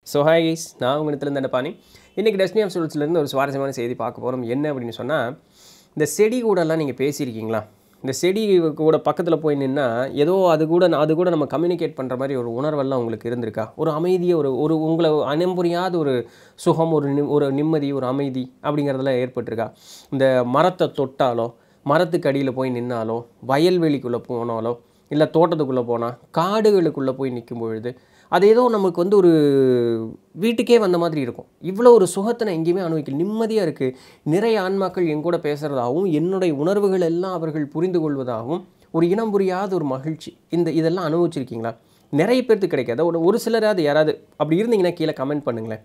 So hi guys நான் உங்களிடத்துலேருந்து நடப்பானி இன்றைக்கி டெஸ்னி of சோல்ஸ்லேருந்து ஒரு சுவாரஸ்யமான செய்தி பார்க்க போகிறோம் என்ன அப்படின்னு சொன்னால் இந்த செடி கூடலாம் நீங்கள் பேசியிருக்கீங்களா இந்த செடி கூட பக்கத்தில் போய் நின்னா ஏதோ அது கூட அது கூட நம்ம கம்யூனிகேட் பண்ணுற மாதிரி ஒரு உணர்வெல்லாம் உங்களுக்கு இருந்திருக்கா ஒரு அமைதியை ஒரு ஒரு உங்களை அனம்புரியாத ஒரு சுகம் ஒரு நி ஒரு நிம்மதி ஒரு அமைதி அப்படிங்கிறதெல்லாம் ஏற்பட்டிருக்கா இந்த மரத்தை தொட்டாலோ மரத்துக்கு அடியில் போய் நின்னாலோ வயல்வெளிக்குள்ளே போனாலோ இல்லை தோட்டத்துக்குள்ளே போனால் காடுகளுக்குள்ளே போய் நிற்கும் பொழுது அது ஏதோ நமக்கு வந்து ஒரு வீட்டுக்கே வந்த மாதிரி இருக்கும் இவ்வளோ ஒரு சுகத்தை நான் எங்கேயுமே அனுபவிக்கல நிம்மதியாக இருக்குது நிறைய ஆன்மாக்கள் என் கூட பேசுகிறதாகவும் என்னுடைய உணர்வுகள் எல்லாம் அவர்கள் புரிந்து கொள்வதாகவும் ஒரு இனம் புரியாத ஒரு மகிழ்ச்சி இந்த இதெல்லாம் அனுபவிச்சிருக்கீங்களா நிறைய பேர்த்துக்கு கிடைக்காது ஒரு ஒரு சிலராவது யாராவது அப்படி இருந்தீங்கன்னா கீழே கமெண்ட் பண்ணுங்களேன்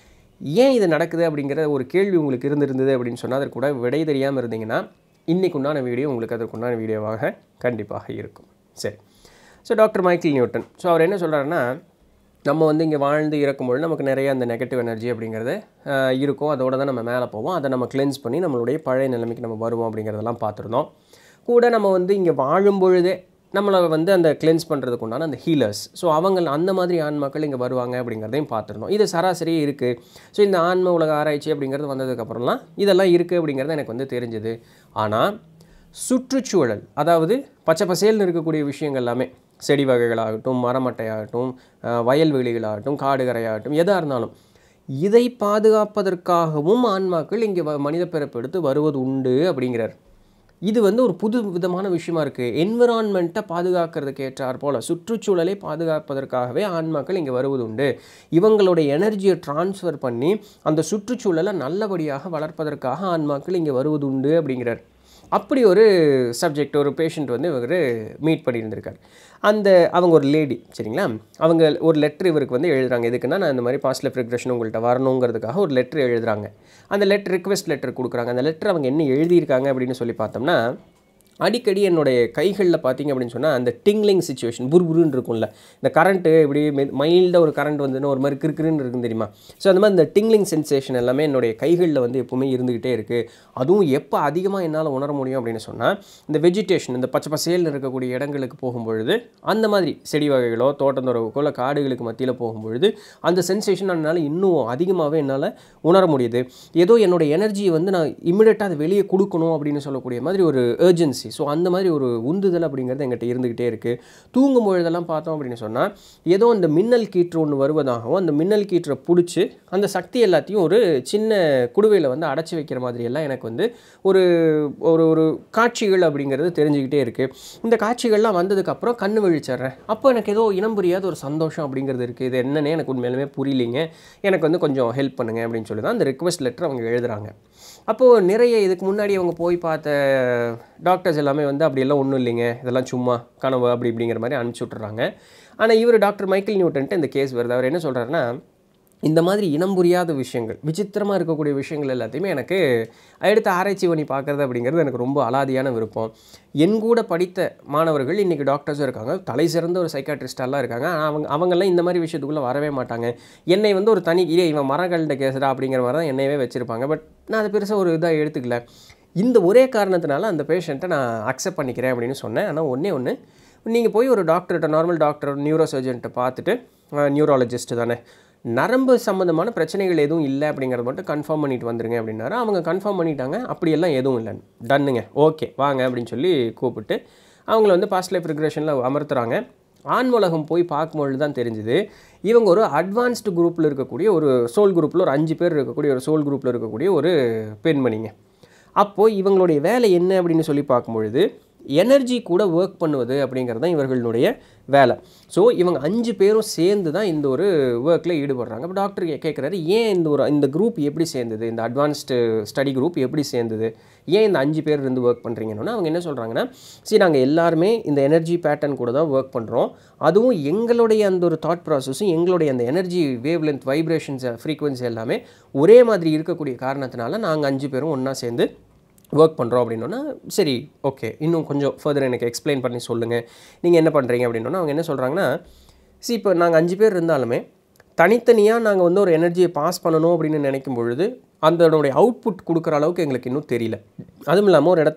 ஏன் இது நடக்குது அப்படிங்கிற ஒரு கேள்வி உங்களுக்கு இருந்திருந்தது அப்படின்னு சொன்னால் அதற்கு கூட விடை தெரியாமல் இருந்தீங்கன்னா இன்றைக்கு உண்டான வீடியோ உங்களுக்கு அதற்குண்டான வீடியோவாக கண்டிப்பாக இருக்கும் சரி so doctor Michael Newton so அவர் என்ன சொல்கிறாருன்னா நம்ம வந்து இங்கே வாழ்ந்து இறக்கும்பொழுது நமக்கு நிறைய அந்த நெகட்டிவ் எனர்ஜி அப்படிங்கிறது ஆஹ், இருக்கும் அதோட தான் நம்ம மேலே போவோம் அதை நம்ம கிளென்ஸ் பண்ணி நம்மளுடைய பழைய நிலைமைக்கு நம்ம வருவோம் அப்படிங்கிறதெல்லாம் பார்த்துருந்தோம் கூட நம்ம வந்து இங்கே வாழும் பொழுதே நம்மளை வந்து அந்த கிளென்ஸ் பண்ணுறதுக்கு உண்டான அந்த ஹீலர்ஸ் ஸோ அவங்க அந்த மாதிரி ஆன்மாக்கள் இங்கே வருவாங்க அப்படிங்கிறதையும் பார்த்துருந்தோம் இது சராசரியே இருக்குது ஸோ இந்த ஆன்ம உலக ஆராய்ச்சி அப்படிங்கிறது வந்ததுக்கப்புறம்லாம் இதெல்லாம் இருக்குது அப்படிங்கிறது எனக்கு வந்து தெரிஞ்சுது ஆனால் சுற்றுச்சூழல் அதாவது பச்சை பசேல்னு இருக்கக்கூடிய விஷயங்கள் எல்லாமே செடி வகைகளாகட்டும் மரமட்டையாகட்டும் அஹ், வயல்வெளிகளாகட்டும் காடுகரையாகட்டும் எதாக இருந்தாலும் இதை பாதுகாப்பதற்காகவும் ஆன்மாக்கள் இங்கே வ- மனித பிறப்பெடுத்து வருவது உண்டு அப்படிங்கிறார் இது வந்து ஒரு புது விதமான விஷயமா இருக்குது என்விரான்மெண்ட்டை பாதுகாக்கிறதுக்கு ஏற்றாற் போல் சுற்றுச்சூழலை பாதுகாப்பதற்காகவே ஆன்மாக்கள் இங்கே வருவது உண்டு இவங்களுடைய எனர்ஜியை ட்ரான்ஸ்ஃபர் பண்ணி அந்த சுற்றுச்சூழலை நல்லபடியாக வளர்ப்பதற்காக ஆன்மாக்கள் இங்கே வருவது உண்டு அப்படிங்கிறார் அப்படி ஒரு சப்ஜெக்ட் ஒரு பேஷண்ட் வந்து இவர் மீட் பண்ணியிருந்திருக்கார் அந்த அவங்க ஒரு லேடி சரிங்களா அவங்க ஒரு லெட்ரு இவருக்கு வந்து எழுதுறாங்க எதுக்குன்னா நான் இந்த மாதிரி பாஸ்ட் லைஃப் ரெக்ரெஷன் உங்கள்கிட்ட வரணுங்கிறதுக்காக ஒரு லெட்ரு எழுதுறாங்க அந்த லெட்டர் ரிக்வெஸ்ட் லெட்டர் கொடுக்குறாங்க அந்த லெட்டர் அவங்க என்ன எழுதியிருக்காங்க அப்படின்னு சொல்லி பார்த்தோம்னா அடிக்கடி என்னுடைய கைகளில் பார்த்தீங்க அப்படின்னு சொன்னால் அந்த டிங்லிங் சுச்சுவேஷன் புர்புருன்னு இருக்கும்ல இந்த கரண்ட்டு இப்படி மைல்டாக ஒரு கரண்ட் வந்துன்னு ஒரு மாதிரி கிறுக்கிறுன்னு இருக்கும் தெரியுமா ஸோ அந்த மாதிரி இந்த டிங்லிங் சென்சேஷன் எல்லாமே என்னுடைய கைகளில் வந்து எப்பவுமே இருந்துக்கிட்டே இருக்குது அதுவும் எப்போ அதிகமாக என்னால் உணர முடியும் அப்படின்னு சொன்னால் இந்த வெஜிடேஷன் இந்த பச்சை பசேல்னு இருக்கக்கூடிய இடங்களுக்கு போகும்பொழுது அந்த மாதிரி செடி வகைகளோ தோட்டந்தொரவுக்கோ இல்லை காடுகளுக்கு மத்தியில் போகும்பொழுது அந்த சென்சேஷன் என்னால் இன்னும் அதிகமாகவே என்னால் உணர முடியுது ஏதோ என்னோட எனர்ஜியை வந்து நான் இமிடியட்டாக அதை வெளியே கொடுக்கணும் அப்படின்னு சொல்லக்கூடிய மாதிரி ஒரு ஏர்ஜென்சி ஸோ அந்த மாதிரி ஒரு உந்துதல் அப்படிங்கிறது எங்கிட்ட இருந்துக்கிட்டே இருக்குது தூங்கும் பொழுதெல்லாம் பார்த்தோம் அப்படின்னு சொன்னால் ஏதோ அந்த மின்னல் கீற்று ஒன்று வருவதாகவும் அந்த மின்னல் கீற்றை பிடிச்சி அந்த சக்தி எல்லாத்தையும் ஒரு சின்ன குடுவையில் வந்து அடைச்சி வைக்கிற மாதிரி எல்லாம் எனக்கு வந்து ஒரு ஒரு ஒரு காட்சிகள் அப்படிங்கிறது தெரிஞ்சுக்கிட்டே இருக்குது இந்த காட்சிகள்லாம் வந்ததுக்கப்புறம் கண்ணு விழிச்சிட்றேன் அப்போ எனக்கு ஏதோ இனம் புரியாத ஒரு சந்தோஷம் அப்படிங்கிறது இருக்குது இது என்னன்னே எனக்கு உண்மையிலுமே புரியலிங்க எனக்கு வந்து கொஞ்சம் ஹெல்ப் பண்ணுங்க அப்படின்னு சொல்லி தான் அந்த ரிக்வெஸ்ட் லெட்டர் அவங்க எழுதுறாங்க அப்போது நிறைய இதுக்கு முன்னாடி அவங்க போய் பார்த்த டாக்டர்ஸ் எல்லாமே வந்து அப்படியெல்லாம் ஒன்றும் இல்லைங்க இதெல்லாம் சும்மா கனவு அப்படி இப்படிங்கிற மாதிரி அனுப்பிச்சி விட்டுறாங்க ஆனால் இவர் டாக்டர் மைக்கேல் நியூட்டன்ட்டு இந்த கேஸ் வருது அவர் என்ன சொல்கிறாருன்னா இந்த மாதிரி இனம் புரியாத விஷயங்கள் விசித்திரமாக இருக்கக்கூடிய விஷயங்கள் எல்லாத்தையுமே எனக்கு எடுத்து ஆராய்ச்சி பண்ணி பார்க்குறது அப்படிங்கிறது எனக்கு ரொம்ப அலாதியான விருப்பம் என் கூட படித்த மாணவர்கள் இன்றைக்கி டாக்டர்ஸும் இருக்காங்க தலை சிறந்த ஒரு சைக்காட்ரிஸ்டெல்லாம் இருக்காங்க ஆனால் அவங்க அவங்கெல்லாம் இந்த மாதிரி விஷயத்துக்குள்ளே வரவே மாட்டாங்க என்னை வந்து ஒரு தனி இதே இவன் மரங்கள்கிட்ட கேசுடா அப்படிங்கிற மாதிரி தான் என்னையவே வச்சுருப்பாங்க பட் நான் அதை பெருசாக ஒரு இதாக எடுத்துக்கல இந்த ஒரே காரணத்தினால அந்த பேஷண்ட்டை நான் அக்செப்ட் பண்ணிக்கிறேன் அப்படின்னு சொன்னேன் ஆனால் ஒன்றே ஒன்று நீங்கள் போய் ஒரு டாக்டர்கிட்ட நார்மல் டாக்டர் நியூரோ சர்ஜன்ட்ட பார்த்துட்டு நியூராலஜிஸ்ட் தானே நரம்பு சம்மந்தமான பிரச்சனைகள் எதுவும் இல்லை அப்படிங்கிறத மட்டும் கன்ஃபார்ம் பண்ணிட்டு வந்துருங்க அப்படின்னாரு அவங்க கன்ஃபார்ம் பண்ணிட்டாங்க அப்படியெல்லாம் எதுவும் இல்லை டன்னுங்க ஓகே வாங்க அப்படின்னு சொல்லி கூப்பிட்டு அவங்கள வந்து பாஸ்ட் லைஃப் ரிக்ரெஷனில் அமர்த்துறாங்க ஆண் உலகம் போய் பார்க்கும்பொழுது தான் தெரிஞ்சுது இவங்க ஒரு அட்வான்ஸ்டு குரூப்பில் இருக்கக்கூடிய ஒரு சோல் குரூப்பில் ஒரு அஞ்சு பேர் இருக்கக்கூடிய ஒரு சோல் குரூப்பில் இருக்கக்கூடிய ஒரு பெண்மணிங்க அப்போது இவங்களுடைய வேலை என்ன அப்படின்னு சொல்லி பார்க்கும்பொழுது எனர்ஜி கூட ஒர்க் பண்ணுவது அப்படிங்கிறது தான் இவர்களுடைய வேலை ஸோ இவங்க அஞ்சு பேரும் சேர்ந்து தான் இந்த ஒரு ஒர்க்கில் ஈடுபடுறாங்க இப்போ டாக்டர் கேட்குறாரு ஏன் இந்த ஒரு இந்த குரூப் எப்படி சேர்ந்தது இந்த அட்வான்ஸ்டு ஸ்டடி குரூப் எப்படி சேர்ந்தது ஏன் இந்த அஞ்சு பேர் இருந்து ஒர்க் பண்ணுறீங்கன்னா அவங்க என்ன சொல்கிறாங்கன்னா சரி நாங்கள் எல்லாருமே இந்த எனர்ஜி பேட்டர்ன் கூட தான் ஒர்க் பண்ணுறோம் அதுவும் எங்களுடைய அந்த ஒரு தாட் ப்ராசஸும் எங்களுடைய அந்த energy wavelength vibrations frequency எல்லாமே ஒரே மாதிரி இருக்கக்கூடிய காரணத்தினால நாங்கள் அஞ்சு பேரும் ஒன்றா சேர்ந்து ஒர்க் பண்ணுறோம் அப்படின்னோன்னா சரி ஓகே இன்னும் கொஞ்சம் ஃபர்தர் எனக்கு எக்ஸ்பிளைன் பண்ணி சொல்லுங்கள் நீங்கள் என்ன பண்ணுறீங்க அப்படின்னோன்னா அவங்க என்ன சொல்கிறாங்கன்னா see இப்போ நாங்கள் அஞ்சு பேர் இருந்தாலுமே தனித்தனியாக நாங்கள் வந்து ஒரு எனர்ஜியை பாஸ் பண்ணணும் அப்படின்னு நினைக்கும் பொழுது அதனுடைய அவுட்புட் கொடுக்குற அளவுக்கு எங்களுக்கு இன்னும் தெரியல அதுவும் இல்லாமல் ஒரு இடத்த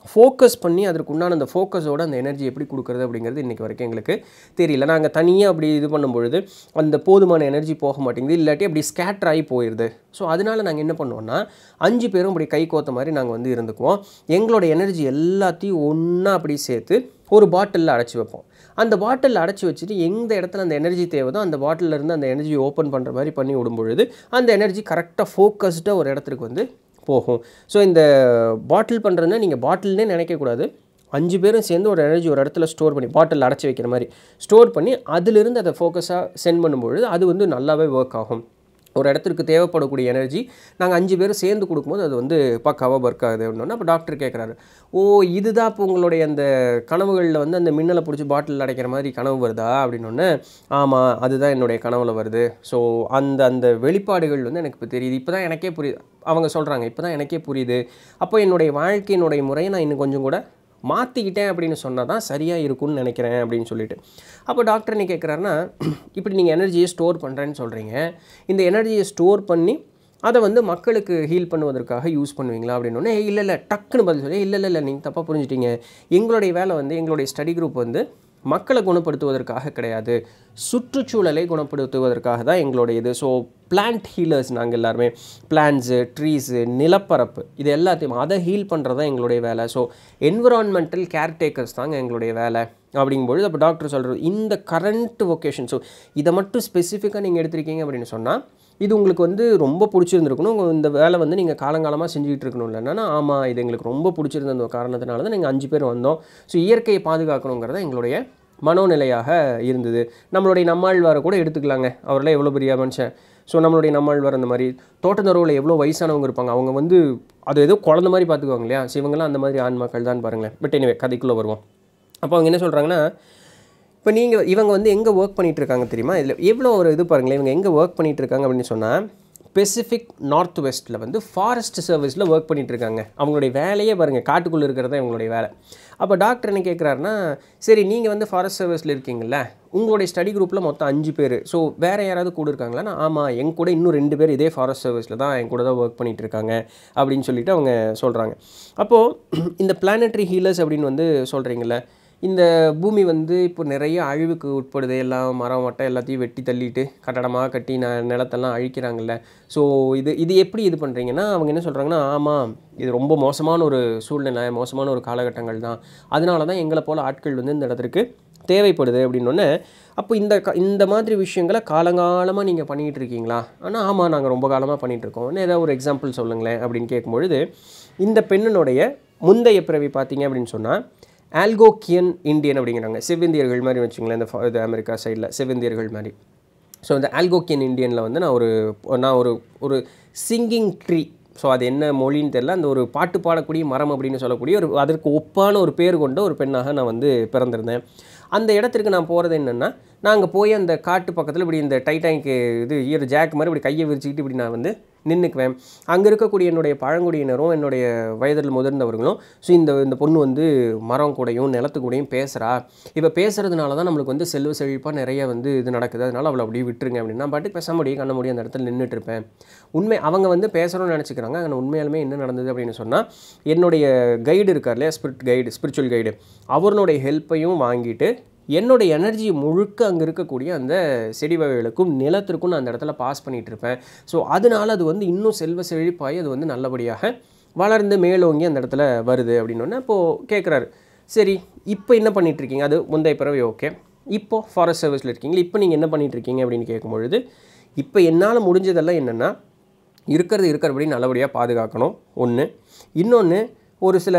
ஃபோக்கஸ் பண்ணி அதற்கு உண்டான அந்த ஃபோக்கஸோட அந்த எனர்ஜி எப்படி கொடுக்குறது அப்படிங்கிறது இன்றைக்கி வரைக்கும் எங்களுக்கு தெரியல நாங்கள் தனியாக அப்படி இது பண்ணும்பொழுது அந்த போதுமான எனர்ஜி போக மாட்டேங்குது இல்லாட்டி அப்படி ஸ்கேட்டர் ஆகி போயிடுது ஸோ அதனால் நாங்கள் என்ன பண்ணுவோம்னா அஞ்சு பேரும் அப்படி கை கோத்த மாதிரி நாங்கள் வந்து இருந்துக்குவோம் எங்களோட எனர்ஜி எல்லாத்தையும் ஒன்றா அப்படி சேர்த்து ஒரு பாட்டிலில் அடைச்சி வைப்போம் அந்த பாட்டிலில் அடைச்சி வச்சுட்டு எந்த இடத்துல அந்த எனர்ஜி தேவைதோ அந்த பாட்டிலில் இருந்து அந்த எனர்ஜி ஓப்பன் பண்ணுற மாதிரி பண்ணி விடும் பொழுது அந்த எனர்ஜி கரெக்டாக ஃபோக்கஸ்டாக ஒரு இடத்துக்கு வந்து போகும் ஸோ இந்த பாட்டில் பண்ணுறதுனா நீங்கள் பாட்டில்னே நினைக்கக்கூடாது அஞ்சு பேரும் சேர்ந்து ஒரு எனர்ஜி ஒரு இடத்துல ஸ்டோர் பண்ணி பாட்டில் அடைச்சி வைக்கிற மாதிரி ஸ்டோர் பண்ணி அதிலிருந்து அதை ஃபோக்கஸாக சென்ட் பண்ணும்பொழுது அது வந்து நல்லாவே ஒர்க் ஆகும் ஒரு இடத்துக்கு தேவைப்படக்கூடிய எனர்ஜி நாங்கள் அஞ்சு பேரும் சேர்ந்து கொடுக்கும்போது அது வந்து பக்காவாக ஒர்க் ஆகுது அப்படின்னா அப்போ டாக்டர் கேட்குறாரு ஓ இதுதான் இப்போ உங்களுடைய அந்த கனவுகளில் வந்து அந்த மின்னலை பிடிச்சி பாட்டில் அடைக்கிற மாதிரி கனவு வருதா அப்படின்னொன்னே ஆமாம் அதுதான் என்னுடைய கனவுல வருது ஸோ அந்த அந்த வெளிப்பாடுகள் வந்து எனக்கு இப்போ தெரியுது இப்போ தான் எனக்கே புரியுது அவங்க சொல்கிறாங்க இப்போ தான் எனக்கே புரியுது அப்போ என்னுடைய வாழ்க்கையினுடைய முறையை நான் இன்னும் கொஞ்சம் கூட மாற்றிக்கிட்டேன் அப்படின்னு சொன்னால் தான் சரியாக இருக்கும்னு நினைக்கிறேன் அப்படின்னு சொல்லிட்டு அப்போ டாக்டர் என்ன கேட்குறாருன்னா இப்படி நீங்கள் எனர்ஜியை ஸ்டோர் பண்ணுறேன்னு சொல்கிறீங்க இந்த எனர்ஜியை ஸ்டோர் பண்ணி அதை வந்து மக்களுக்கு ஹீல் பண்ணுவதற்காக யூஸ் பண்ணுவீங்களா அப்படின்னோடனே இல்லை இல்லை டக்குன்னு பதில் சொல்லி இல்லை இல்லை இல்லை நீங்கள் தப்பாக புரிஞ்சிட்டீங்க எங்களுடைய வேலை வந்து எங்களுடைய ஸ்டடி குரூப் வந்து மக்களை குணப்படுத்துவதற்காக கிடையாது சுற்றுச்சூழலை குணப்படுத்துவதற்காக தான் எங்களுடைய இது ஸோ பிளான்ட் ஹீலர்ஸ் நாங்கள் எல்லாருமே பிளான்ட்ஸு ட்ரீஸு நிலப்பரப்பு இது எல்லாத்தையும் அதை ஹீல் பண்ணுறது தான் எங்களுடைய வேலை ஸோ என்விரான்மெண்டல் கேர்டேக்கர்ஸ் தாங்க எங்களுடைய வேலை அப்படிங்கும்பொழுது அப்போ டாக்டர் சொல்கிறது இந்த கரண்ட் ஒகேஷன் ஸோ இதை மட்டும் ஸ்பெசிஃபிக்காக நீங்கள் எடுத்திருக்கீங்க அப்படின்னு சொன்னால் இது உங்களுக்கு வந்து ரொம்ப பிடிச்சிருந்துருக்கணும் உங்க இந்த வேலை வந்து நீங்கள் காலங்காலமாக செஞ்சுக்கிட்டு இருக்கணும் இல்லைன்னா ஆமாம் இது எங்களுக்கு ரொம்ப பிடிச்சிருந்த அந்த காரணத்தினால தான் நீங்கள் அஞ்சு பேர் வந்தோம் ஸோ இயற்கையை பாதுகாக்கணுங்கிறத எங்களுடைய மனோநிலையாக இருந்தது நம்மளுடைய நம்மாழ்வாரை கூட எடுத்துக்கலாங்க அவரெல்லாம் எவ்வளோ பெரிய மனுஷன் ஸோ நம்மளுடைய நம்மாழ்வார் அந்த மாதிரி தோட்டந்தரவில் எவ்வளோ வயசானவங்க இருப்பாங்க அவங்க வந்து அது ஏதோ குழந்த மாதிரி பார்த்துக்குவாங்க இல்லையா ஸோ இவங்கெல்லாம் அந்த மாதிரி ஆண்மக்கள் தான் பாருங்களேன் பட் எனிவே கதைக்குள்ளே வருவோம் அப்போ அவங்க என்ன சொல்கிறாங்கன்னா இப்போ நீங்கள் இவங்க வந்து எங்கே ஒர்க் பண்ணிட்டு இருக்காங்க தெரியுமா இதில் எவ்வளோ ஒரு இது பாருங்களேன் இவங்க எங்கே ஒர்க் பண்ணிட்டு இருக்காங்க அப்படின்னு சொன்னால் பெசிஃபிக் நார்த் வெஸ்ட்டில் வந்து ஃபாரஸ்ட் சர்வீஸில் ஒர்க் பண்ணிட்டு இருக்காங்க அவங்களுடைய வேலையே பாருங்கள் காட்டுக்குள்ளே இருக்கிறது தான் இவங்களுடைய வேலை அப்போ டாக்டர் என்ன கேட்குறாருன்னா சரி நீங்கள் வந்து ஃபாரஸ்ட் சர்வீஸில் இருக்கீங்கல்ல உங்களுடைய ஸ்டடி குரூப்பில் மொத்தம் அஞ்சு பேர் ஸோ வேறு யாராவது கூட இருக்காங்களான்னா ஆமாம் என் கூட இன்னும் ரெண்டு பேர் இதே ஃபாரஸ்ட் சர்வீஸில் தான் என் கூட தான் ஒர்க் பண்ணிட்டு இருக்காங்க அப்படின்னு சொல்லிட்டு அவங்க சொல்கிறாங்க அப்போது இந்த பிளானட்ரி ஹீலர்ஸ் அப்படின்னு வந்து சொல்கிறீங்களே இந்த பூமி வந்து இப்போ நிறைய அழிவுக்கு உட்படுது எல்லாம் மரம் மட்டை எல்லாத்தையும் வெட்டி தள்ளிட்டு கட்டடமாக கட்டி ந நிலத்தெல்லாம் அழிக்கிறாங்கல்ல ஸோ இது இது எப்படி இது பண்ணுறீங்கன்னா அவங்க என்ன சொல்கிறாங்கன்னா ஆமாம் இது ரொம்ப மோசமான ஒரு சூழ்நிலை மோசமான ஒரு காலகட்டங்கள் தான் அதனால தான் எங்களை போல் ஆட்கள் வந்து இந்த இடத்துக்கு தேவைப்படுது அப்படின்னொன்னே அப்போ இந்த க இந்த மாதிரி விஷயங்களை காலங்காலமாக நீங்கள் பண்ணிகிட்டு இருக்கீங்களா ஆனால் ஆமாம் நாங்கள் ரொம்ப காலமாக பண்ணிகிட்டு இருக்கோம் இன்னும் ஏதாவது ஒரு எக்ஸாம்பிள் சொல்லுங்களேன் அப்படின்னு கேட்கும்பொழுது இந்த பெண்ணினுடைய முந்தைய பிறவி பார்த்தீங்க அப்படின்னு சொன்னால் ஆல்கோக்கியன் இந்தியன் அப்படிங்கிறாங்க செவ்விந்தியர்கள் மாதிரி வச்சுங்களேன் இந்த ஃப- இது அமெரிக்கா சைடில் செவ்விந்தியர்கள் மாதிரி ஸோ இந்த ஆல்கோக்கியன் இந்தியனில் வந்து நான் ஒரு நான் ஒரு ஒரு சிங்கிங் ட்ரீ ஸோ அது என்ன மொழின்னு தெரியல அந்த ஒரு பாட்டு பாடக்கூடிய மரம் அப்படின்னு சொல்லக்கூடிய ஒரு அதற்கு ஒப்பான ஒரு பேர் கொண்ட ஒரு பெண்ணாக நான் வந்து பிறந்திருந்தேன் அந்த இடத்திற்கு நான் போகிறது என்னென்னா நாங்கள் போய் அந்த காட்டு பக்கத்தில் இப்படி இந்த டைட்டானிக் இது ஈர ஜாக் மாதிரி இப்படி கையை விரிச்சுக்கிட்டு இப்படி நான் வந்து நின்றுக்குவேன் அங்கே இருக்கக்கூடிய என்னுடைய பழங்குடியினரும் என்னுடைய வயதில் முதிர்ந்தவர்களும் ஸோ இந்த இந்த பொண்ணு வந்து மரம் கூடயும் நிலத்து கூடயும் பேசுகிறா இப்போ பேசுகிறதுனால தான் நம்மளுக்கு வந்து செல்வ செழிப்பாக நிறைய வந்து இது நடக்குது அதனால் அவளை அப்படியே விட்டுருங்க அப்படின்னு நான் பாட்டுக்கு பேச முடியும் கண்ண முடியும் அந்த இடத்துல நின்றுட்டு இருப்பேன் உண்மை அவங்க வந்து பேசுகிறோம்னு நினச்சிக்கிறாங்க ஆனால் உண்மையாலுமே என்ன நடந்தது அப்படின்னு சொன்னால் என்னுடைய கைடு இருக்கார் இல்லையா ஸ்பிரிட் கைடு ஸ்பிரிச்சுவல் கைடு அவருடைய ஹெல்ப்பையும் வாங்கிட்டு என்னுடைய எனர்ஜி முழுக்க அங்கே இருக்கக்கூடிய அந்த செடி வகைகளுக்கும் நிலத்திற்கும் நான் அந்த இடத்துல பாஸ் பண்ணிகிட்டு இருப்பேன் ஸோ அதனால அது வந்து இன்னும் செல்வ செழிப்பாகி அது வந்து நல்லபடியாக வளர்ந்து மேலோங்கி அந்த இடத்துல வருது அப்படின்னோடனே இப்போது கேட்குறாரு சரி இப்போ என்ன பண்ணிட்டு இருக்கீங்க அது முந்தைய பிறவி ஓகே இப்போ ஃபாரஸ்ட் சர்வீஸில் இருக்கீங்க இப்போ நீங்கள் என்ன பண்ணிட்டு இருக்கீங்க அப்படின்னு கேட்கும்பொழுது இப்போ என்னால் முடிஞ்சதெல்லாம் என்னென்னா இருக்கிறது இருக்கிறபடி நல்லபடியாக பாதுகாக்கணும் ஒன்று இன்னொன்று ஒரு சில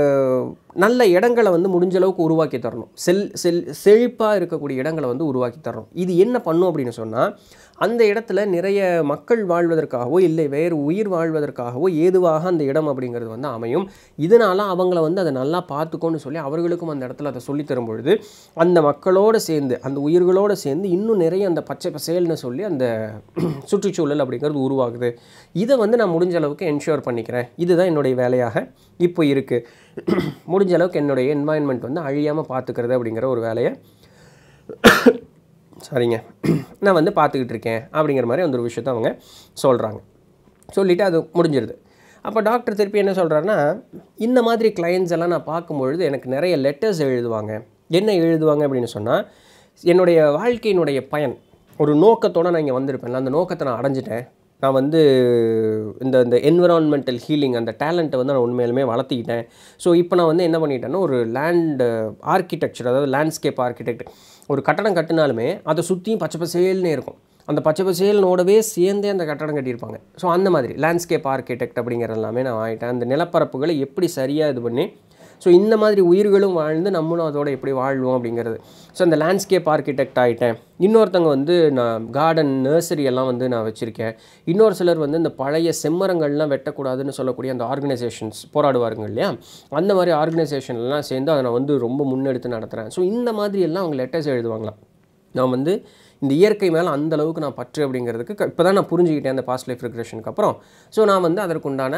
நல்ல இடங்களை வந்து முடிஞ்ச அளவுக்கு உருவாக்கி தரணும் செல் செல் செழிப்பாக இருக்கக்கூடிய இடங்களை வந்து உருவாக்கி தரணும் இது என்ன பண்ணும் அப்படின்னு சொன்னால் அந்த இடத்துல நிறைய மக்கள் வாழ்வதற்காகவோ இல்லை வேறு உயிர் வாழ்வதற்காகவோ ஏதுவாக அந்த இடம் அப்படிங்கிறது வந்து அமையும் இதனால் அவங்கள வந்து அதை நல்லா பார்த்துக்கோன்னு சொல்லி அவர்களுக்கும் அந்த இடத்துல அதை சொல்லித் தரும் பொழுது அந்த மக்களோடு சேர்ந்து அந்த உயிர்களோடு சேர்ந்து இன்னும் நிறைய அந்த பச்சை பசேல்னு சொல்லி அந்த சுற்றுச்சூழல் அப்படிங்கிறது உருவாகுது இதை வந்து நான் முடிஞ்ச அளவுக்கு என்ஷூர் பண்ணிக்கிறேன் இதுதான் என்னுடைய வேலையாக இப்போ இருக்குது முடிஞ்ச அளவுக்கு என்னுடைய என்வாயன்மெண்ட் வந்து அழியாமல் பார்த்துக்கிறது அப்படிங்கிற ஒரு வேலையை சரிங்க நான் வந்து பார்த்துக்கிட்டு இருக்கேன் அப்படிங்கிற மாதிரி அந்த ஒரு விஷயத்த அவங்க சொல்கிறாங்க சொல்லிவிட்டு அது முடிஞ்சிருது அப்போ டாக்டர் திருப்பி என்ன சொல்கிறாருன்னா இந்த மாதிரி கிளைண்ட்ஸ் எல்லாம் நான் பார்க்கும்பொழுது எனக்கு நிறைய லெட்டர்ஸ் எழுதுவாங்க என்ன எழுதுவாங்க அப்படின்னு சொன்னால் என்னுடைய வாழ்க்கையினுடைய பயன் ஒரு நோக்கத்தோடு நான் இங்கே வந்திருப்பேன்ல அந்த நோக்கத்தை நான் அடைஞ்சிட்டேன் நான் வந்து இந்த இந்த என்விரான்மெண்டல் ஹீலிங் அந்த டேலண்ட்டை வந்து நான் உண்மையிலுமே வளர்த்திக்கிட்டேன் ஸோ இப்போ நான் வந்து என்ன பண்ணிட்டேன்னா ஒரு லேண்ட் ஆர்கிடெக்சர் அதாவது லேண்ட்ஸ்கேப் ஆர்கிடெக்ட் ஒரு கட்டடம் கட்டினாலுமே அதை சுற்றியும் பச்சை பசேல்னே இருக்கும் அந்த பச்சை பசேல்னோடவே சேர்ந்தே அந்த கட்டடம் கட்டியிருப்பாங்க ஸோ அந்த மாதிரி லேண்ட்ஸ்கேப் ஆர்கிடெக்ட் அப்படிங்கிற எல்லாமே நான் ஆகிட்டேன் அந்த நிலப்பரப்புகளை எப்படி சரியாக இது பண்ணி ஸோ இந்த மாதிரி உயிர்களும் வாழ்ந்து நம்மளும் அதோட எப்படி வாழ்வோம் அப்படிங்கிறது ஸோ அந்த லேண்ட்ஸ்கேப் ஆர்கிடெக்ட் ஆகிட்டேன் இன்னொருத்தவங்க வந்து நான் கார்டன் நர்சரி எல்லாம் வந்து நான் வச்சுருக்கேன் இன்னொரு சிலர் வந்து இந்த பழைய செம்மரங்கள்லாம் வெட்டக்கூடாதுன்னு சொல்லக்கூடிய அந்த ஆர்கனைசேஷன்ஸ் போராடுவாருங்க இல்லையா அந்த மாதிரி ஆர்கனைசேஷன்லாம் சேர்ந்து அதை நான் வந்து ரொம்ப முன்னெடுத்து நடத்துகிறேன் ஸோ இந்த மாதிரி எல்லாம் அவங்க லெட்டர்ஸ் எழுதுவாங்களாம் நான் வந்து இந்த இயற்கை மேலே அந்த அளவுக்கு நான் பற்று அப்படிங்கிறதுக்கு இப்போ தான் நான் புரிஞ்சுக்கிட்டேன் அந்த பாஸ்ட் லைஃப் ரிக்ரெஷனுக்கு அப்புறம் ஸோ நான் வந்து அதற்குண்டான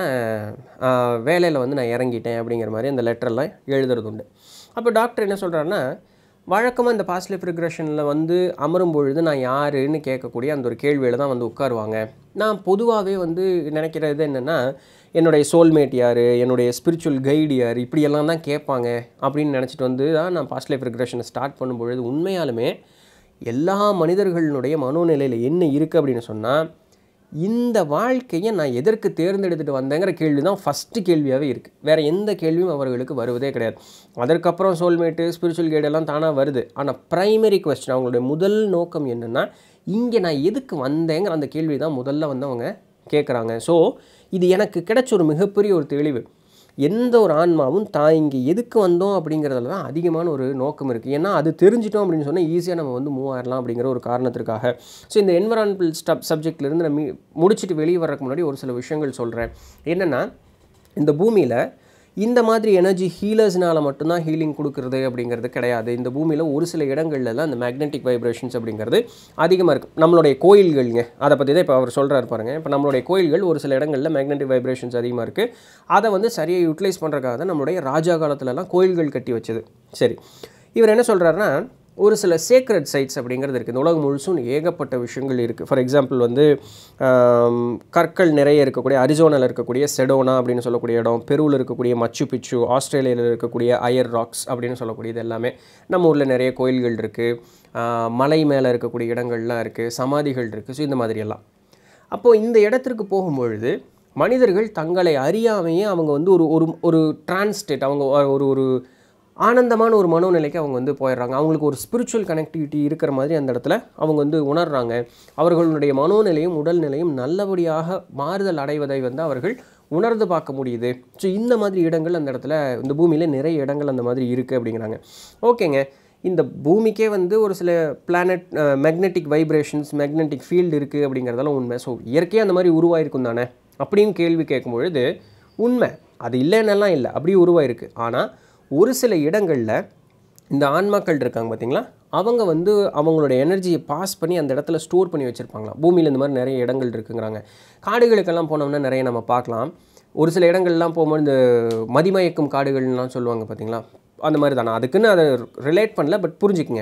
வேலையில் வந்து நான் இறங்கிட்டேன் அப்படிங்கிற மாதிரி அந்த லெட்டர்லாம் எழுதுறது உண்டு அப்போ டாக்டர் என்ன சொல்கிறாருன்னா வழக்கமாக இந்த பாஸ்ட் லைஃப் ரிக்ரெஷனில் வந்து அமரும் பொழுது நான் யாருன்னு கேட்கக்கூடிய அந்த ஒரு கேள்வியில் தான் வந்து உட்காருவாங்க நான் பொதுவாகவே வந்து நினைக்கிறது என்னென்னா என்னுடைய சோல்மேட் யார் என்னுடைய ஸ்பிரிச்சுவல் கைடு யார் இப்படியெல்லாம் தான் கேட்பாங்க அப்படின்னு நினச்சிட்டு வந்து தான் நான் பாஸ்ட் லைஃப் ரிக்ரெஷனை ஸ்டார்ட் பண்ணும்பொழுது உண்மையாலுமே எல்லா மனிதர்களுடைய மனோநிலையில் என்ன இருக்குது அப்படின்னு சொன்னால் இந்த வாழ்க்கையை நான் எதற்கு தேர்ந்தெடுத்துட்டு வந்தேங்கிற கேள்வி தான் ஃபஸ்ட்டு கேள்வியாகவே இருக்குது வேறு எந்த கேள்வியும் அவர்களுக்கு வருவதே கிடையாது அதற்கப்புறம் சோல்மேட்டு ஸ்பிரிச்சுவல் கைடு எல்லாம் தானாக வருது ஆனால் ப்ரைமரி கொஸ்டின் அவங்களுடைய முதல் நோக்கம் என்னென்னா இங்கே நான் எதுக்கு வந்தேங்கிற அந்த கேள்வி தான் முதல்ல வந்து அவங்க கேட்குறாங்க ஸோ இது எனக்கு கிடைச்ச ஒரு மிகப்பெரிய ஒரு தெளிவு எந்த ஒரு ஆன்மாவும் தான் இங்கே எதுக்கு வந்தோம் அப்படிங்கிறதுல தான் அதிகமான ஒரு நோக்கம் இருக்குது ஏன்னா அது தெரிஞ்சிட்டோம் அப்படின்னு சொன்னால் ஈஸியாக நம்ம வந்து மூவ் ஆயிடலாம் அப்படிங்கிற ஒரு காரணத்திற்காக ஸோ இந்த என்வரான்மெண்டல் ஸ்டப் சப்ஜெக்ட்லேருந்து நான் மீ முடிச்சுட்டு வெளியே வர்றதுக்கு முன்னாடி ஒரு சில விஷயங்கள் சொல்கிறேன் என்னென்னா இந்த பூமியில் இந்த மாதிரி எனர்ஜி ஹீலர்ஸ்னால மட்டும்தான் ஹீலிங் கொடுக்குறது அப்படிங்கிறது கிடையாது இந்த பூமியில் ஒரு சில இடங்கள்லாம் அந்த மேக்னெட்டிக் வைப்ரேஷன்ஸ் அப்படிங்கிறது அதிகமாக இருக்குது நம்மளுடைய கோயில்கள்ங்க அதை பற்றி தான் இப்போ அவர் சொல்கிறாரு பாருங்க இப்போ நம்மளுடைய கோயில்கள் ஒரு சில இடங்களில் மேக்னெட்டிக் வைப்ரேஷன்ஸ் அதிகமாக இருக்குது அதை வந்து சரியாக யூட்டிலைஸ் பண்ணுறதுக்காக தான் நம்மளுடைய ராஜா காலத்துலலாம் கோயில்கள் கட்டி வச்சது சரி இவர் என்ன சொல்கிறாருன்னா ஒரு சில சேக்ரட் சைட்ஸ் அப்படிங்கிறது இருக்குது இந்த உலகம் முழுசும் ஏகப்பட்ட விஷயங்கள் இருக்குது ஃபார் எக்ஸாம்பிள் வந்து ஆம், கற்கள் நிறைய இருக்கக்கூடிய அரிசோனாவில் இருக்கக்கூடிய செடோனா அப்படின்னு சொல்லக்கூடிய இடம் பெருவில் இருக்கக்கூடிய மச்சு பிச்சு ஆஸ்திரேலியாவில் இருக்கக்கூடிய அயர் ராக்ஸ் அப்படின்னு சொல்லக்கூடியது எல்லாமே நம்ம ஊரில் நிறைய கோயில்கள் இருக்குது மலை மேலே இருக்கக்கூடிய இடங்கள்லாம் இருக்குது சமாதிகள் இருக்குது ஸோ இந்த மாதிரி எல்லாம் அப்போது இந்த இடத்திற்கு போகும்பொழுது மனிதர்கள் தங்களை அறியாமையே அவங்க வந்து ஒரு ஒரு ஒரு டிரான்ஸ்டேட் அவங்க ஒரு ஒரு ஆனந்தமான ஒரு மனோநிலைக்கு அவங்க வந்து போயிடுறாங்க அவங்களுக்கு ஒரு ஸ்பிரிச்சுவல் கனெக்டிவிட்டி இருக்கிற மாதிரி அந்த இடத்துல அவங்க வந்து உணர்றாங்க அவர்களுடைய மனோநிலையும் உடல்நிலையும் நல்லபடியாக மாறுதல் அடைவதை வந்து அவர்கள் உணர்ந்து பார்க்க முடியுது ஸோ இந்த மாதிரி இடங்கள் அந்த இடத்துல இந்த பூமியில் நிறைய இடங்கள் அந்த மாதிரி இருக்குது அப்படிங்கிறாங்க ஓகேங்க இந்த பூமிக்கே வந்து ஒரு சில planet magnetic vibrations magnetic field இருக்குது அப்படிங்கிறதெல்லாம் உண்மை ஸோ இயற்கையாக அந்த மாதிரி உருவாயிருக்கும் தானே அப்படின்னு கேள்வி கேட்கும் பொழுது உண்மை அது இல்லைன்னெல்லாம் இல்லை அப்படியே உருவாயிருக்கு ஆனால் ஒரு சில இடங்களில் இந்த ஆன்மாக்கள் இருக்காங்க பார்த்தீங்களா அவங்க வந்து அவங்களோட எனர்ஜியை பாஸ் பண்ணி அந்த இடத்துல ஸ்டோர் பண்ணி வச்சுருப்பாங்களாம் பூமியில் இந்த மாதிரி நிறைய இடங்கள் இருக்குங்கிறாங்க காடுகளுக்கெல்லாம் போனோம்னா நிறைய நம்ம பார்க்கலாம் ஒரு சில இடங்கள்லாம் போகும்போது இந்த மதிமயக்கும் காடுகள்லாம் சொல்லுவாங்க பார்த்தீங்களா அந்த மாதிரி தானே அதுக்குன்னு அதை ரிலேட் பண்ணல பட் புரிஞ்சுக்குங்க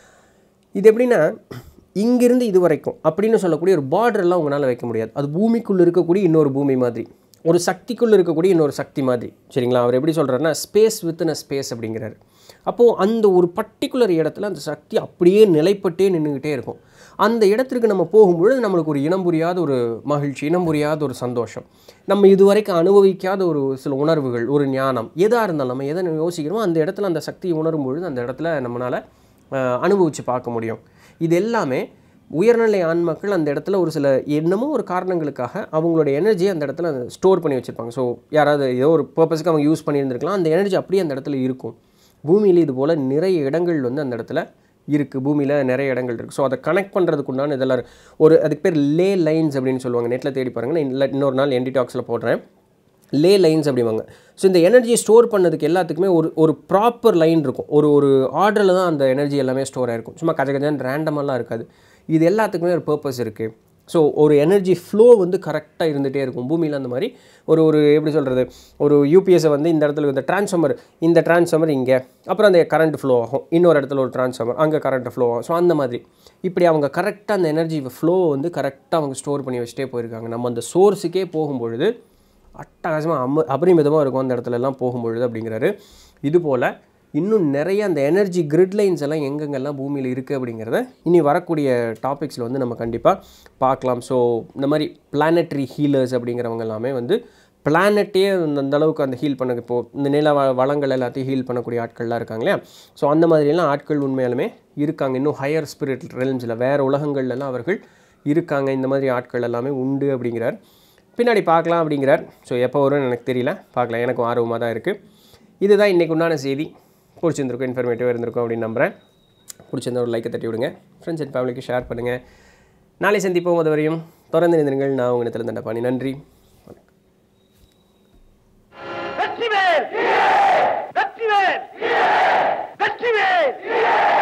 இது எப்படின்னா இங்கிருந்து இது வரைக்கும் அப்படின்னு சொல்லக்கூடிய ஒரு பார்டர்லாம் உங்களால் வைக்க முடியாது அது பூமிக்குள்ளே இருக்கக்கூடிய இன்னொரு பூமி மாதிரி ஒரு சக்திக்குள்ளே இருக்கக்கூடிய இன்னொரு சக்தி மாதிரி சரிங்களா அவர் எப்படி சொல்கிறாருன்னா ஸ்பேஸ் வித்தின் அ ஸ்பேஸ் அப்படிங்கிறாரு அப்போது அந்த ஒரு பர்டிகுலர் இடத்துல அந்த சக்தி அப்படியே நிலைப்பட்டே நின்றுக்கிட்டே இருக்கும் அந்த இடத்திற்கு நம்ம போகும்பொழுது நம்மளுக்கு ஒரு இனம் புரியாத ஒரு மகிழ்ச்சி இனம் புரியாத ஒரு சந்தோஷம் நம்ம இதுவரைக்கும் அனுபவிக்காத ஒரு சில உணர்வுகள் ஒரு ஞானம் எதாக இருந்தாலும் நம்ம எதை யோசிக்கிறோமோ அந்த இடத்துல அந்த சக்தியை உணரும் பொழுது அந்த இடத்துல நம்மளால் அனுபவித்து பார்க்க முடியும் இது எல்லாமே உயர்நிலை ஆன்மாக்கள் அந்த இடத்துல ஒரு சில என்னமோ ஒரு காரணங்களுக்காக அவங்களோட எனர்ஜியை அந்த இடத்துல ஸ்டோர் பண்ணி வச்சுருப்பாங்க ஸோ யாராவது ஏதோ ஒரு பர்பஸ்க்கு அவங்க யூஸ் பண்ணியிருந்திருக்கலாம் அந்த எனர்ஜி அப்படியே அந்த இடத்துல இருக்கும் பூமியில் இது போல் நிறைய இடங்கள் வந்து அந்த இடத்துல இருக்குது பூமியில் நிறைய இடங்கள் இருக்குது ஸோ அதை கனெக்ட் பண்ணுறதுக்கு உண்டான இதெல்லாம் இருக்கு. ஒரு அதுக்கு பேர் லே லைன்ஸ் அப்படின்னு சொல்லுவாங்க நெட்டில் தேடி பாருங்க நான் இல்ல- இன்னொரு நாள் என்டி டாக்ஸில் போடுறேன் லே லைன்ஸ் அப்படிவாங்க ஸோ இந்த எனர்ஜியை ஸ்டோர் பண்ணதுக்கு எல்லாத்துக்குமே ஒரு ஒரு ப்ராப்பர் லைன் இருக்கும் ஒரு ஒரு ஆர்டரில் தான் அந்த எனர்ஜி எல்லாமே ஸ்டோர் ஆயிருக்கும் சும்மா கஜ கஜன்னு ரேண்டமெல்லாம் இருக்காது இது எல்லாத்துக்குமே ஒரு பர்பஸ் இருக்குது ஸோ ஒரு எனர்ஜி ஃப்ளோ வந்து கரெக்டாக இருந்துகிட்டே இருக்கும் பூமியில் அந்த மாதிரி ஒரு ஒரு எப்படி சொல்கிறது ஒரு யூபிஎஸ்ஸை வந்து இந்த இடத்துல இந்த டிரான்ஸ்ஃபார்மர் இந்த டிரான்ஸ்ஃபார்மர் இங்கே அப்புறம் அந்த கரண்ட் ஃப்ளோ ஆகும் இன்னொரு இடத்துல ஒரு டிரான்ஸ்ஃபார்மர் அங்கே கரண்ட் ஃப்ளோ ஆகும் ஸோ அந்த மாதிரி இப்படி அவங்க கரெக்டாக அந்த எனர்ஜி ஃப்ளோ வந்து கரெக்டாக அவங்க ஸ்டோர் பண்ணி வச்சுட்டே போயிருக்காங்க நம்ம அந்த சோர்ஸுக்கே போகும்பொழுது அட்டகாசமாக அம அபரிமிதமாக இருக்கும் அந்த இடத்துல எல்லாம் போகும்பொழுது அப்படிங்கிறாரு இதுபோல் இன்னும் நிறைய அந்த எனர்ஜி கிரிட் லைன்ஸ் எல்லாம் எங்கெங்கெல்லாம் பூமியில் இருக்குது அப்படிங்கிறத இனி வரக்கூடிய டாபிக்ஸில் வந்து நம்ம கண்டிப்பாக பார்க்கலாம் ஸோ இந்த மாதிரி பிளானட்ரி ஹீலர்ஸ் அப்படிங்கிறவங்க எல்லாமே வந்து பிளானட்டே அந்த அளவுக்கு அந்த ஹீல் பண்ண இப்போ இந்த நில வ- வளங்கள் எல்லாத்தையும் ஹீல் பண்ணக்கூடிய ஆட்கள்லாம் இருக்காங்க இல்லையா ஸோ அந்த மாதிரியெல்லாம் ஆட்கள் உண்மையாலுமே இருக்காங்க இன்னும் ஹையர் ஸ்பிரிட் ரெலன்ஸில் வேறு உலகங்கள்லாம் அவர்கள் இருக்காங்க இந்த மாதிரி ஆட்கள் எல்லாமே உண்டு அப்படிங்கிறார் பின்னாடி பார்க்கலாம் அப்படிங்கிறார் ஸோ எப்போ வரும்னு எனக்கு தெரியல பார்க்கலாம் எனக்கும் ஆர்வமாக தான் இருக்குது இதுதான் இன்றைக்கு உண்டான செய்தி பிடிச்சிருந்திருக்கும் இன்ஃபர்மேட்டிவாக இருந்திருக்கும் அப்படின்னு நம்புகிறேன் பிடிச்சிருந்த ஒரு லைக்கை தட்டி விடுங்க ஃப்ரெண்ட்ஸ் அண்ட் ஃபேமிலிக்கு ஷேர் பண்ணுங்கள் நாளை சந்திப்போம் அது வரையும் தொடர்ந்து நிறுங்கள் நான் உங்கள் இடத்துல தண்டபாணி நன்றி வெற்றிவேல் வெற்றிவேல் வெற்றிவேல்